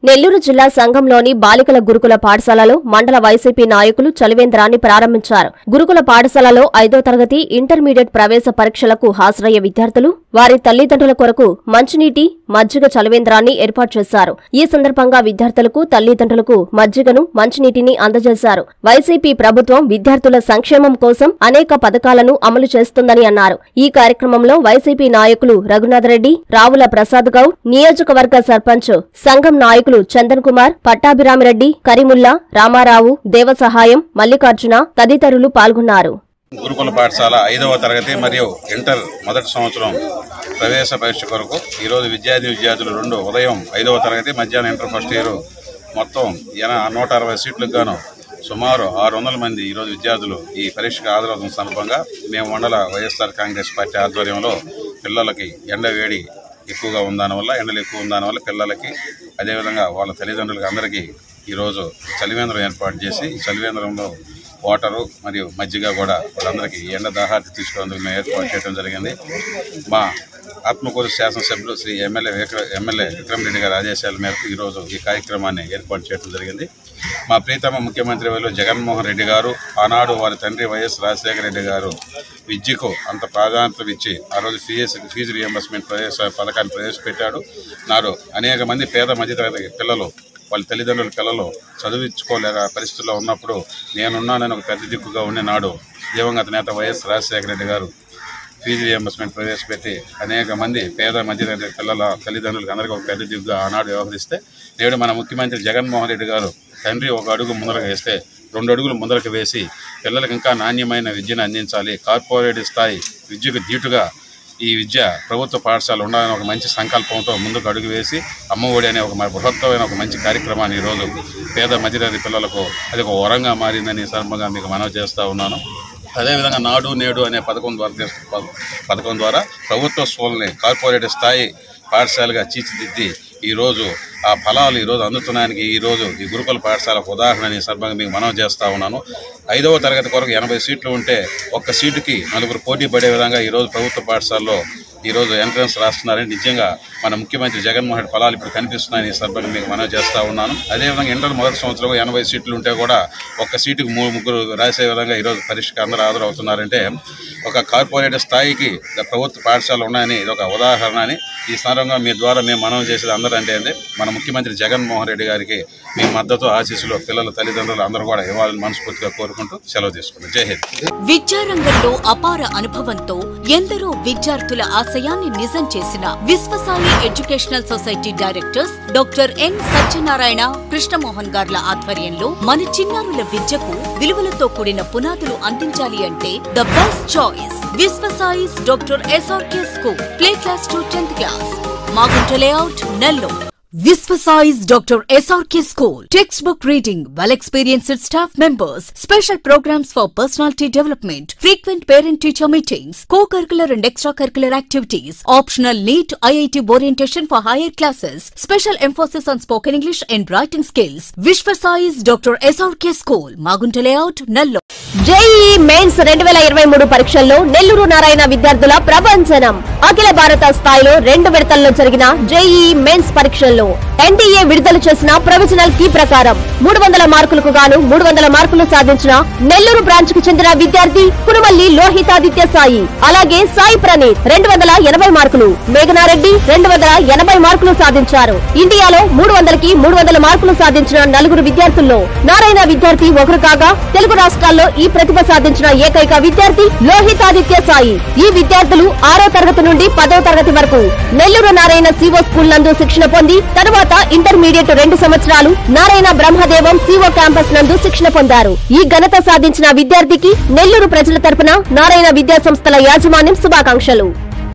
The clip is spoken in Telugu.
నెల్లూరు జిల్లా సంఘంలోని బాలికల గురుకుల పాఠశాలలో మండల వైసీపీ నాయకులు చలివేంద్రాన్ని ప్రారంభించారు గురుకుల పాఠశాలలో ఐదో తరగతి ఇంటర్మీడియట్ ప్రవేశ పరీక్షలకు హాజరయ్యే విద్యార్థులు వారి తల్లిదండ్రుల కొరకు మంచినీటి మజ్జిగ చలివేంద్రాన్ని ఏర్పాటు చేశారు ఈ సందర్భంగా విద్యార్థులకు తల్లిదండ్రులకు మజ్జిగను మంచినీటిని అందజేశారు వైసీపీ ప్రభుత్వం విద్యార్థుల సంక్షేమం కోసం అనేక పథకాలను అమలు చేస్తుందని అన్నారు ఈ కార్యక్రమంలో వైసీపీ నాయకులు రఘునాథరెడ్డి రావుల ప్రసాద్ గౌడ్ నియోజకవర్గ సర్పంచ్ సంఘం నాయకులు చందన్ కుమార్ పట్టాభిరామిరెడ్డి కరీముల్లా రామారావు దేవసహాయం మల్లికార్జున తదితరులు పాల్గొన్నారు గురుకుల పాఠశాల ఐదవ తరగతి మరియు ఇంటర్ మొదటి సంవత్సరం ప్రవేశ పరీక్ష కొరకు ఈరోజు విద్యార్థి విద్యార్థులు రెండు ఉదయం ఐదవ తరగతి మధ్యాహ్నం ఇంటర్ ఫస్ట్ ఇయర్ మొత్తం ఎన- నూట అరవై సీట్లకు గాను సుమారు ఆరు వందల మంది ఈరోజు విద్యార్థులు ఈ పరీక్షకు హాజరవుతున్న సందర్భంగా మేము మండల వైఎస్ఆర్ కాంగ్రెస్ పార్టీ ఆధ్వర్యంలో పిల్లలకి ఎండ వేడి ఎక్కువగా ఉందాని వల్ల ఎండలు ఎక్కువ ఉందాని వల్ల పిల్లలకి అదేవిధంగా వాళ్ళ తల్లిదండ్రులకి అందరికీ ఈరోజు చలివేంద్రం ఏర్పాటు చేసి ఈ చలివేంద్రంలో వాటరు మరియు మజ్జిగ కూడా వాళ్ళందరికీ ఎండ దాహార్తి తీసుకునేందుకు మేము ఏర్పాటు చేయడం జరిగింది మా ఆత్మకూరు శాసనసభ్యులు శ్రీ ఎమ్మెల్యే విక్ర ఎమ్మెల్యే విక్రమ్ రెడ్డి గారి ఆదేశాల మేరకు ఈరోజు ఈ కార్యక్రమాన్ని ఏర్పాటు చేయడం జరిగింది మా ప్రీతమ ముఖ్యమంత్రి వైలు జగన్మోహన్ రెడ్డి గారు ఆనాడు వారి తండ్రి వైఎస్ రాజశేఖర రెడ్డి గారు విద్యకు అంత ప్రాధాన్యత ఇచ్చి ఆ రోజు ఫీజు ఫీజు రియంబర్స్మెంట్ ప్రవేశ పథకాన్ని ప్రవేశపెట్టాడు నాడు అనేక మంది పేద మధ్యతరగతి పిల్లలు వాళ్ళ తల్లిదండ్రుల పిల్లలు చదివించుకోలేక పరిస్థితుల్లో ఉన్నప్పుడు నేనున్నానని ఒక పెద్ద దిక్కుగా ఉండే నాడు దివంగత నేత వైఎస్ రాజశేఖర రెడ్డి గారు ఫీజు రియంబర్స్మెంట్ ప్రవేశపెట్టి అనేక మంది పేద మధ్యతరగతి పిల్లల తల్లిదండ్రులకు అందరికీ ఒక పెద్ద దిగ్గుగా ఆనాడు వ్యవహరిస్తే నేడు మన ముఖ్యమంత్రి జగన్మోహన్ రెడ్డి గారు తండ్రి ఒక అడుగు ముందరకు వేస్తే రెండు అడుగులు ముందరకు వేసి పిల్లలకు ఇంకా నాణ్యమైన విద్యను అందించాలి కార్పొరేట్ స్థాయి విద్యకు ధీటుగా ఈ విద్య ప్రభుత్వ పాఠశాల ఉండాలని ఒక మంచి సంకల్పంతో ముందుకు అడుగు వేసి అమ్మఒడి అనే ఒక మ- బృహత్తమైన ఒక మంచి కార్యక్రమాన్ని ఈరోజు పేద మధ్యతరగతి పిల్లలకు అది ఒక వరంగా మారిందని ఈ సందర్భంగా మీకు మనవి చేస్తూ ఉన్నాను అదేవిధంగా నాడు నేడు అనే పథకం ద్వారా చేస్తు- ప- పథకం ద్వారా ప్రభుత్వ స్కూల్ని కార్పొరేట్ స్థాయి పాఠశాలగా తీర్చిదిద్ది ఈరోజు ఆ ఫలాలు ఈరోజు అందుతున్నానికి ఈరోజు ఈ గురుకుల పాఠశాల ఒక ఉదాహరణ ఈ సందర్భంగా మీకు మనవి చేస్తూ ఉన్నాను ఐదవ తరగతి కొరకు ఎనభై సీట్లు ఉంటే ఒక్క సీటుకి నలుగురు పోటీ పడే విధంగా ఈరోజు ప్రభుత్వ పాఠశాలలో ఈరోజు ఎంట్రన్స్ రాస్తున్నారని నిజంగా మన ముఖ్యమంత్రి జగన్మోహన్ రెడ్డి ఫలాలు ఇప్పుడు కనిపిస్తున్నాయని ఈ సందర్భంగా మీకు మనవి చేస్తూ ఉన్నాను అదేవిధంగా ఇంటర్ మొదటి సంవత్సరం ఎనభై సీట్లు ఉంటే కూడా ఒక్క సీటుకు మూడు ముగ్గురు రాసే విధంగా ఈరోజు పరీక్షకు అందరూ హాజరవుతున్నారంటే ఒక కార్పొరేట్ స్థాయికి ప్రభుత్వ పాఠశాలలు ఉన్నాయని ఇది ఒక ఉదాహరణ అని ఈ సందర్భంగా మీ ద్వారా మేము మనవి చేసేది అందరూ అంటే ఏంది, మన ముఖ్యమంత్రి జగన్మోహన్ రెడ్డి గారికి మీ మద్దతు ఆశీస్సులు పిల్లల తల్లిదండ్రులు అందరూ కూడా ఇవ్వాలని మనస్ఫూర్తిగా కోరుకుంటూ సెలవు తీసుకున్నాం జై హింద్ విద్యారంగంలో అపార అనుభవంతో ఎందరో విద్యార్థుల ఆశయాన్ని నిజం చేసిన Viswasai educational society directors doctor N Satyanarayana Krishnamohan గార్ల ఆధ్వర్యంలో మన చిన్నారుల విద్యకు విలువలతో కూడిన పునాదులు అందించాలి అంటే the best choice Viswasai's doctor SRK school play class to tenth class Magunta layout Nellore Visvasize Dr. SRK School. Textbook reading, well experienced staff members, special programs for personality development, frequent parent teacher meetings, co curricular and extracurricular activities, optional NEET IIT orientation for higher classes, special emphasis on spoken English and writing skills. Visvasize Dr. SRK School, Magunta Layout, Nallo. JEE mains రెండు వేల ఇరవై మూడు పరీక్షల్లో నెల్లూరు నారాయణ విద్యార్థుల ప్రభంజనం అఖిల భారత స్థాయిలో రెండు విడతల్లో జరిగిన జేఈ మెయిన్స్ పరీక్షల్లో ఎన్టీఏ విడుదల చేసిన ప్రొవిజనల్ కీ ప్రకారం మూడు వందల మార్కులకు గాను మూడు వందల మార్కులు సాధించిన నెల్లూరు బ్రాంచ్ కు చెందిన విద్యార్థి కురుమల్లి లోహితాదిత్య సాయి అలాగే సాయి ప్రణీత్ రెండు వందల ఎనభై మార్కులు మేఘనారెడ్డి రెండు వందల ఎనభై మార్కులు సాధించారు ఇండియాలో మూడు వందలకి మూడు వందల మార్కులు సాధించిన నలుగురు విద్యార్థుల్లో నారాయణ విద్యార్థి ఒకరు కాగా తెలుగు రాష్ట్రాల్లో ఈ ప్రతిభ సాధించిన ఏకైక విద్యార్థి లోహితాదిత్య సాయి ఈ విద్యార్థులు ఆరో తరగతి నుండి పదో తరగతి వరకు నెల్లూరు నారాయణ సివో స్కూల్ నందు శిక్షణ పొంది తరువాత ఇంటర్మీడియట్ రెండు సంవత్సరాలు నారాయణ బ్రహ్మదేవం సివో క్యాంపస్ నందు శిక్షణ పొందారు ఈ ఘనత సాధించిన విద్యార్థికి నెల్లూరు ప్రజల తరపున నారాయణ విద్యా సంస్థల యాజమాన్యం శుభాకాంక్షలు